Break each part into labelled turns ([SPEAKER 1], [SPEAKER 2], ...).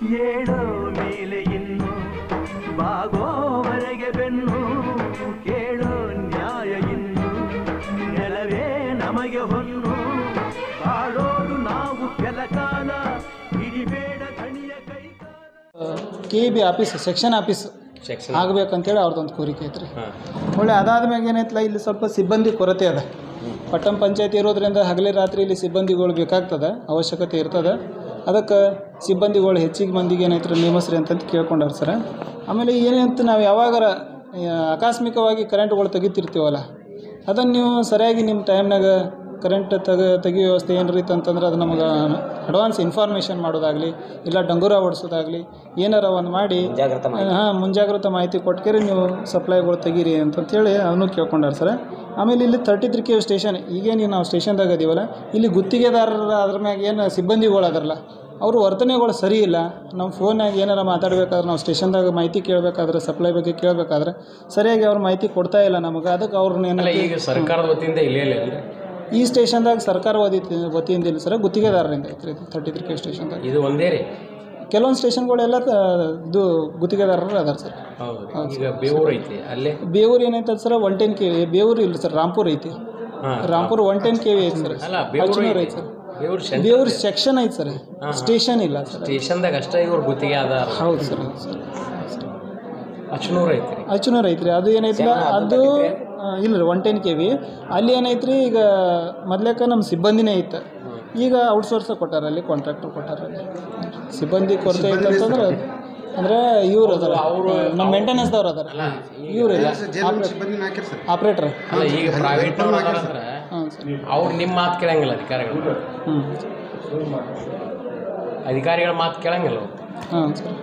[SPEAKER 1] ಏಳೋ ಮೇಲೆ ಇನ್ನು ಬಾಗೋವರೆಗೆ ಬೆನ್ನು ಕೇಳೋ ನ್ಯಾಯ ಇನ್ನು ನೆಲವೇ ನಮಗೆ ಹೊನ್ನು ಬಾಳೋದು ನಾವು ಕೆಲ ಕಾಲ ಹಿಡಿಬೇಡ ಕಣಿಯ ಕೈಕಾಲ
[SPEAKER 2] K B office section office
[SPEAKER 3] section
[SPEAKER 2] ಆಗ್ಬೇಕಂತೇಳಿ ಅವ್ರದ್ದೊಂದು ಕೋರಿಕೆ ಐತ್ರಿ
[SPEAKER 3] ಹಾಂ
[SPEAKER 2] ಒಳ್ಳೆ ಅದಾದ್ಮ್ಯಾಗ ಏನೈತಲ್ಲ ಇಲ್ಲಿ ಸ್ವಲ್ಪ ಸಿಬ್ಬಂದಿ ಕೊರತೆ ಅದ ಪಟ್ಟಣ ಪಂಚಾಯತಿ ಇರೋದ್ರಿಂದ ಹಗಲಿ ರಾತ್ರಿ ಇಲ್ಲಿ ಸಿಬ್ಬಂದಿಗಳು ಬೇಕಾಗ್ತದೆ ಅವಶ್ಯಕತೆ ಇರ್ತದೆ ಅದಕ್ಕೆ ಸಿಬ್ಬಂದಿಗಳು ಹೆಚ್ಚಿಗೆ ಮಂದಿಗೆ ಏನೈತ್ರಿ ನೇಮಸ್ರಿ ಅಂತಂತ ಕೇಳ್ಕೊಂಡಾರ ಸರ್ ಆಮೇಲೆ ಏನಂತ ನಾವು ಯಾವಾಗಾರ ಆ, ಆಕಸ್ಮಿಕವಾಗಿ ಕರೆಂಟ್ಗಳು ತೆಗಿತಿರ್ತೀವಲ್ಲ ಅದನ್ನು ನೀವು ಸರಿಯಾಗಿ ನಿಮ್ಮ ಟೈಮ್ನಾಗ ಕರೆಂಟ್ ತೆಗ ತೆಗಿಯೋ ವ್ಯವಸ್ಥೆ ಏನಾರ ಇತ್ತು ಅಂತಂದ್ರೆ ಅದು ನಮಗೆ ಅಡ್ವಾನ್ಸ್ ಇನ್ಫಾರ್ಮೇಷನ್ ಮಾಡೋದಾಗಲಿ ಇಲ್ಲ ಡಂಗೂರ ಹೊಡ್ಸೋದಾಗಲಿ ಏನಾರ ಒಂದು ಮಾಡಿ
[SPEAKER 4] ಜಾಗ್ರತೆ ಮಾಡಿ
[SPEAKER 2] ಹಾಂ ಮುಂಜಾಗ್ರತಾ ಮಾಹಿತಿ ಕೊಟ್ಕೇರಿ ನೀವು ಸಪ್ಲೈಗಳು ತೆಗೀರಿ ಅಂತಂತೇಳಿ ಅವನು ಕೇಳ್ಕೊಂಡಾರ ಸರ್ ಆಮೇಲೆ ಇಲ್ಲಿ ತರ್ಟಿ ತ್ರೀ ಕೆ ಸ್ಟೇಷನ್ ಈಗೇನು ನಾವು ಸ್ಟೇಷನ್ದಾಗ ಅದೀವಲ್ಲ ಇಲ್ಲಿ ಗುತ್ತಿಗೆದಾರರ ಅದ್ರ ಮ್ಯಾಗ ಏನು ಸಿಬ್ಬಂದಿಗಳು ಅದಾರಲ್ಲ ಅವರು ವರ್ತನೆಗಳು ಸರಿ ಇಲ್ಲ ನಮ್ಮ ಫೋನ್ನಾಗ ಏನಾರ ಮಾತಾಡಬೇಕಾದ್ರೆ ನಾವು ಸ್ಟೇಷನ್ದಾಗ ಮಾಹಿತಿ ಕೇಳಬೇಕಾದ್ರೆ ಸಪ್ಲೈ ಬಗ್ಗೆ ಕೇಳಬೇಕಾದ್ರೆ ಸರಿಯಾಗಿ ಅವ್ರು ಮಾಹಿತಿ ಕೊಡ್ತಾ ಇಲ್ಲ ನಮಗೆ ಅದಕ್ಕೆ ಅವ್ರನ್ನ
[SPEAKER 3] ಅಲ್ಲ
[SPEAKER 2] ಏನು
[SPEAKER 3] ಈಗ ಸರ್ಕಾರದ ವತಿಯಿಂದ ಇಲ್ಲೇ ಇಲ್ಲ ಅಲ್ರಿ
[SPEAKER 2] ಈ ಸ್ಟೇಷನ್ದಾಗ ಸರ್ಕಾರ ವತಿ ವತಿಯಿಂದ ಇಲ್ಲ ಸರ್ ಗುತ್ತಿಗೆದಾರರಿಂದ ಐತ್ರಿ ಇದು ತರ್ಟಿ ತ್ರೀ ಕೆ ಸ್ಟೇಷನ್ದಾಗ
[SPEAKER 3] ಇದು ಒಂದೇ ರೀ
[SPEAKER 2] ಕೆಲವೊಂದು ಸ್ಟೇಷನ್ಗಳೆಲ್ಲ ತ- ಇದು ಗುತ್ತಿಗೆದಾರರು ಅದಾರ ಸರ್
[SPEAKER 3] ಹೌದು ಈಗ ಬೇವೂರು ಐತಿ ಅಲ್ಲೇ
[SPEAKER 2] ಬೇವೂರು ಏನೈತೆ sir one ten K Bevur ಇಲ್ಲ ಸರ್ ರಾಂಪುರ್ ಐತಿ
[SPEAKER 3] ಹಾಂ
[SPEAKER 2] Rampur one ten K V ಐತಿ ಸರ್
[SPEAKER 3] ಅಲ್ಲ ಬೇವೂರು
[SPEAKER 2] ಅಜ್ನೂರ್
[SPEAKER 3] ಐತಿ
[SPEAKER 2] ಐತಿ sir
[SPEAKER 3] Bevur centre
[SPEAKER 2] Bevur section ಐತಿ ಸರ್ ಸ್ಟೇಷನ್ ಇಲ್ಲ ಸರ್
[SPEAKER 3] ಸ್ಟೇಷನ್ದಾಗ ಅಷ್ಟೇ ಇವ್ರ ಗುತ್ತಿಗೆ ಅದಾರ
[SPEAKER 2] ಹೌದು ಸರ್ ಹೌದು ಸರ್
[SPEAKER 3] ಅಚ್ಚನೂರು ಐತಿ ರೀ
[SPEAKER 2] ಅಚ್ಚುನೂರ್ ಐತ್ರಿ ಅದು ಏನೈತಿಲ್ಲ ಅದು ಆ, ಇಲ್ಲ ರೀ ಒನ್ ಟೆನ್ ಕೆ ವಿ ಅಲ್ಲಿ ಏನೈತ್ರಿ ಈಗ ಮೊದ್ಲೇಕ ನಮ್ಮ ಸಿಬ್ಬಂದಿನೇ ಇತ್ತು ಈಗ ಔಟ್ಸೋರ್ಸ್ ಕೊಟ್ಟಾರ ಅಲ್ಲಿ ಕಾಂಟ್ರಾಕ್ಟರ್ ಕೊಟ್ಟಾರ ಅಲ್ಲಿ ಸಿಬ್ಬಂದಿ ಕೊರತೆ ಐತೆ ಅಂತಂದ್ರೆ ಅಂದರೆ ಇವ್ರು ಅದಾರ ನಮ್ಮ ಮೇಂಟೆನೆನ್ಸ್ದವ್ರು ಅದಾರ
[SPEAKER 3] ಅಲ್ಲ
[SPEAKER 2] ಇವ್ರು ಆಪ್ರೇಟರ್
[SPEAKER 3] ಅಲ್ಲ ಈಗ ಪ್ರೈವೇಟ್ ಅಂದ್ರೆ
[SPEAKER 2] ಹಾಂ ಸರ್
[SPEAKER 3] ಅವ್ರು ನಿಮ್ಮ ಮಾತು ಕೇಳಂಗಿಲ್ಲ ಅಧಿಕಾರಿಗಳು
[SPEAKER 2] ಹ್ಞೂ
[SPEAKER 3] ಅಧಿಕಾರಿಗಳ ಮಾತು ಕೇಳಂಗಿಲ್ಲ ಅವ್ರು
[SPEAKER 2] ಹಾಂ ಸರ್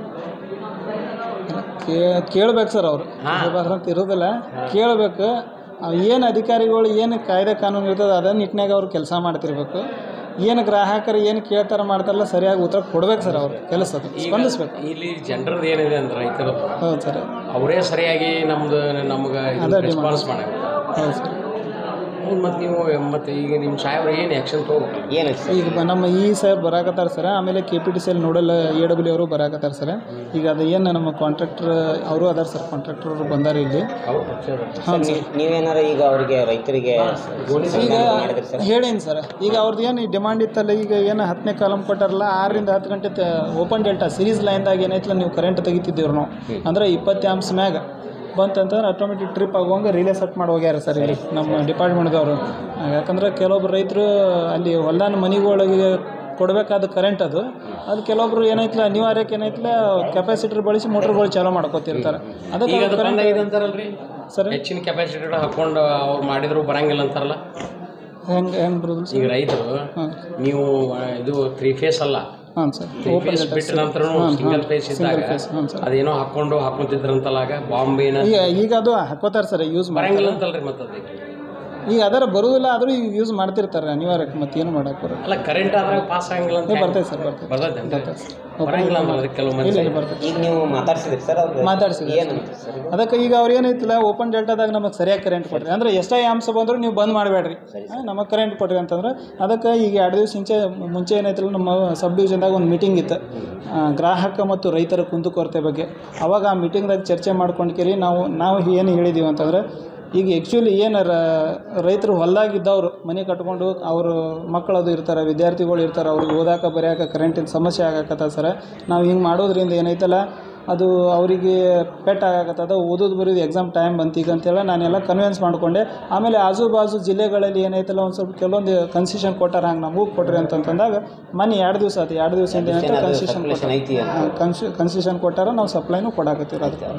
[SPEAKER 2] ಕೇ ಕೇಳ್ಬೇಕು ಸರ್ ಅವರು
[SPEAKER 3] ಹಾಂ.
[SPEAKER 2] ಅಂತ ಇರೋದಿಲ್ಲ ಕೇಳಬೇಕು ಏನು ಅಧಿಕಾರಿಗಳು ಏನು ಕಾಯ್ದೆ ಕಾನೂನು ಇರ್ತದೆ ಅದೇ ನಿಟ್ಟಿನಾಗ ಅವ್ರು ಕೆಲಸ ಮಾಡ್ತಿರ್ಬೇಕು ಏನು ಗ್ರಾಹಕರು ಏನು ಕೇಳ್ತಾರ ಮಾಡ್ತಾರಲ್ಲ ಸರಿಯಾಗಿ ಉತ್ತರ ಕೊಡ್ಬೇಕು ಸರ್ ಅವ್ರು ಕೆಲಸ ಅದು ಸ್ಪಂದಿಸ್ಬೇಕು
[SPEAKER 3] ಇಲ್ಲಿ ಜನರದ್ದು ಏನಿದೆ ಅಂದ್ರೆ ರೈತರು
[SPEAKER 2] ಹೌದು ಸರ್
[SPEAKER 3] ಅವರೇ ಸರಿಯಾಗಿ ನಮ್ದು ನಮ್ಗೆ
[SPEAKER 2] ಅದೇ
[SPEAKER 3] ರೆಸ್ಪಾನ್ಸ್ ಮಾಡಂಗಿಲ್ಲ
[SPEAKER 2] ಹೌದು ಸರ್
[SPEAKER 3] ಮತ್ತು ನೀವು ಮತ್ತು ಈಗ ನಿಮ್ಮ ಸಾಹೇಬ್ರು ಏನು ಆ್ಯಕ್ಷನ್ ತೊಗೋಬೇಕಲ್ಲ
[SPEAKER 4] ಏನೈತೆ ಸರ್
[SPEAKER 2] ಈಗ ಬ- ನಮ್ಮ ಈ ಸಾಹೇಬ್ ಬರಾಕತ್ತಾರ ಸರ್ ಆಮೇಲೆ K P T C L nodal A W ಅವರು ಬರಾಕತ್ತಾರ ಸರ್ ಈಗ ಅದು ಏನು ನಮ್ಮ ಕಾಂಟ್ರಾಕ್ಟರ್ ಅವರು ಅದಾರ ಸರ್ ಕಾಂಟ್ರಾಕ್ಟರ್ ಅವರು ಬಂದಾರ ಇಲ್ಲಿ
[SPEAKER 3] ಅವ್ರು ಪಕ್ಷದ
[SPEAKER 2] ಹಾಂ ಸರ್
[SPEAKER 4] ನೀವೇನಾರ ಈಗ ಅವರಿಗೆ ರೈತರಿಗೆ
[SPEAKER 2] ಈಗ
[SPEAKER 4] ಸಂಧಾನ ಮಾಡಿದ್ರಿ ಸರ್
[SPEAKER 2] ಹೇಳೇನಿ ಸರ್ ಈಗ ಅವ್ರದ್ದು ಏನು ಡಿಮಾಂಡ್ ಇತ್ತಲ್ಲ ಈಗ ಏನು ಹತ್ತನೇ ಕಾಲಮ್ ಕೊಟ್ಟಾರಲ್ಲ ಆರರಿಂದ ಹತ್ತು ಗಂಟೆ ಓಪನ್ ಡೆಲ್ಟಾ ಸಿರೀಸ್ ಲೈನ್ದಾಗ ಏನೈತಲ್ಲ ನೀವು ಕರೆಂಟ್ ತೆಗಿತಿದ್ದೀವಿ ನಾವು ಅಂದ್ರೆ ಇಪ್ಪತ್ತು ಆಮ್ಸ್ ಮ್ಯಾಗ ಬಂತಂತಂದ್ರೆ ಆಟೋಮೆಟಿಕ್ ಟ್ರಿಪ್ ಆಗುವಂಗೆ ರಿಲೇ ಸೆಟ್ ಮಾಡಿ ಹೋಗ್ಯಾರ ಸರ್ ಇಲ್ಲಿ ನಮ್ಮ ಡಿಪಾರ್ಟ್ಮೆಂಟ್ದವರು ಯಾಕಂದ್ರೆ ಕೆಲವೊಬ್ರು ರೈತರು ಅಲ್ಲಿ ಹೊಲ್ದಾನ ಮನೆಗಳಿಗೆ ಕೊಡಬೇಕಾದ ಕರೆಂಟ್ ಅದು ಅದು ಕೆಲವೊಬ್ರು ಏನೈತಿಲ್ಲ ಅನಿವಾರ್ಯಕ್ಕೆ ಏನೈತಿಲ್ಲ ಕೆಪಾಸಿಟರ್ ಬಳಸಿ ಮೋಟ್ರ್ಗಳು ಚಾಲೂ ಮಾಡ್ಕೊತಿರ್ತಾರೆ ಅದಕ್ಕೆ
[SPEAKER 3] ಈಗ
[SPEAKER 2] ಅವ್ರು
[SPEAKER 3] ಅದು
[SPEAKER 2] current-
[SPEAKER 3] ಬಂದಾಗಿದೆ ಅಂತಾರಲ್ರಿ
[SPEAKER 2] ಸರ್
[SPEAKER 3] ಹೆಚ್ಚಿನ ಕೆಪಾಸಿಟಿ ಹಾಕೊಂಡು ಅವ್ರು ಮಾಡಿದ್ರು ಬರಂಗಿಲ್ಲ ಅಂತಾರಲ್ಲ
[SPEAKER 2] ಹೆಂಗೆ ಹೆಂಗೆ ಬರೋದು
[SPEAKER 3] ಈಗ
[SPEAKER 2] ಸರ್
[SPEAKER 3] ರೈತರು
[SPEAKER 2] ಹಾಂ
[SPEAKER 3] ನೀವು ಆ, ಇದು ತ್ರೀ ಫೇಸ್ ಅಲ್ಲ
[SPEAKER 2] ಹಾಂ ಸರ್
[SPEAKER 3] ತ್ರೀ ಫೇಸ್ ಬಿಟ್ಟ ನಂತರ ಸಿಂಗಲ್ ಫೇಸ್ ಇದ್ದಾಗ
[SPEAKER 2] ಹಾಂ ಸರ್
[SPEAKER 3] ಅದೇನೋ ಹಾಕೊಂಡು ಹಾಕೊಂತಿದ್ರಂತಲ್ಲ ಆಗ ಬಾಂಬೆನ
[SPEAKER 2] ಈಗ ಈಗ ಅದು ಹಾಕೋತಾರೆ ಸರ್ ಯೂಸ್ ಮಾಡಿ
[SPEAKER 3] ಬರಂಗಿಲ್ಲ ಅಂತಲ್ರಿ ಮತ್ತೆ ಅದಕ್ಕೆ
[SPEAKER 2] ಈಗ ಅದರ ಬರುವುದಿಲ್ಲ ಆದರೂ ಈಗ ಯೂಸ್ ಮಾಡ್ತಿರ್ತಾರೆ ಅನಿವಾರ್ಯಕ್ಕೆ ಮತ್ತೆ ಏನು ಮಾಡಕ್ಕೆ ಬರೋದು
[SPEAKER 3] ಅಲ್ಲ ಕರೆಂಟ್ ಆದ್ರಾಗ ಪಾಸ್ ಆಗಂಗಿಲ್ಲ ಅಂತ
[SPEAKER 2] ಏ ಬರ್ತೈತೆ ಸರ್ ಬರ್ತೈತೆ
[SPEAKER 3] ಬರ್ತೈತೆ ಬರಂಗಿಲ್ಲ ಅಂದ್ರೆ ಅದಕ್ಕೆ ಕೆಲವು ಮಂದಿ
[SPEAKER 2] ಇಲ್ಲ ಇಲ್ಲ ಬರ್ತೈತೆ
[SPEAKER 4] ಈಗ ನೀವು ಮಾತಾಡ್ಸಿದ್ರಿ ಸರ್ ಅವ್ರು
[SPEAKER 2] ಮಾತಾಡ್ಸಿದ್ರಿ
[SPEAKER 4] ಏನಂತ ಸರ್
[SPEAKER 2] ಅದಕ್ಕೆ ಈಗ ಅವ್ರು ಏನೈತಿಲ್ಲ ಓಪನ್ ಡೆಲ್ಟಾದಾಗ ನಮಗೆ ಸರಿಯಾಗಿ ಕರೆಂಟ್ ಕೊಡ್ರಿ ಅಂದ್ರೆ ಎಷ್ಟೇ ಆಂಶ ಬಂದರೂ ನೀವು ಬಂದ್ ಮಾಡಬೇಡ್ರಿ ನಮಗೆ ಕರೆಂಟ್ ಕೊಡ್ರಿ ಅಂತಂದ್ರೆ ಅದಕ್ಕೆ ಈಗ ಎರಡು ದಿವಸ ಮುಂಚೆ ಮುಂಚೆ ಏನೈತಿಲ್ಲ ನಮ್ಮ ಸಬ್ ಡಿವಿಷನ್ದಾಗ ಒಂದು ಮೀಟಿಂಗ್ ಇತ್ತು ಆ, ಗ್ರಾಹಕ ಮತ್ತು ರೈತರ ಕುಂದುಕೊರತೆ ಬಗ್ಗೆ ಅವಾಗ ಆ ಮೀಟಿಂಗ್ದಾಗ ಚರ್ಚೆ ಮಾಡ್ಕೊಂಡು ಕೇಳಿ ನಾವು ನಾವು ಏನು ಹೇಳಿದ್ದೀವಿ ಅಂತಂದ್ರೆ ಈಗ ಆ್ಯಕ್ಚುಲಿ ಏನು ರೈತರು ಹೊಲ್ದಾಗಿದ್ದವರು ಮನೆ ಕಟ್ಕೊಂಡು ಅವರು ಮಕ್ಕಳದು ಇರ್ತಾರೆ ವಿದ್ಯಾರ್ಥಿಗಳು ಇರ್ತಾರೆ ಅವ್ರಿಗೆ ಓದಾಕ ಬರೆಯೋಕೆ ಕರೆಂಟಿನ ಸಮಸ್ಯೆ ಆಗಕತ್ತ ಸರ ನಾವು ಹಿಂಗೆ ಮಾಡೋದ್ರಿಂದ ಏನೈತಲ್ಲ ಅದು ಅವರಿಗೆ ಪೆಟ್ ಆಗಕತ್ತದ ಓದೋದು ಬರೋದು ಎಕ್ಸಾಮ್ ಟೈಮ್ ಬಂತು ಈಗ ಅಂತೇಳಿ ನಾನೆಲ್ಲ ಕನ್ವಿನ್ಸ್ ಮಾಡ್ಕೊಂಡೆ ಆಮೇಲೆ ಆಜು ಬಾಜು ಜಿಲ್ಲೆಗಳಲ್ಲಿ ಏನೈತಲ್ಲ ಒಂದು ಸ್ವಲ್ಪ ಕೆಲವೊಂದು ಕನ್ಸೆಷನ್ ಕೊಟ್ಟಾರ ಹಂಗೆ ನಮಗೂ ಕೊಟ್ರಿ ಅಂತಂದಾಗ ಮನೆ ಎರಡು ದಿವಸ ಆಯ್ತು ಎರಡು ದಿವಸದಿಂದ ಏನೈತೆ ಕನ್ಸೆಷನ್
[SPEAKER 4] ಸರ್ಕ್ಯುಲೇಷನ್ ಐತಿ ಅಂತ
[SPEAKER 2] ಕನ್ಸು ಕನ್ಸೆಷನ್ ಕೊಟ್ಟಾರ ನಾವು ಸಪ್ಲೈನೂ ಕೊಡಾಕತ್ತೀವಿ ಅದಕ್ಕೆ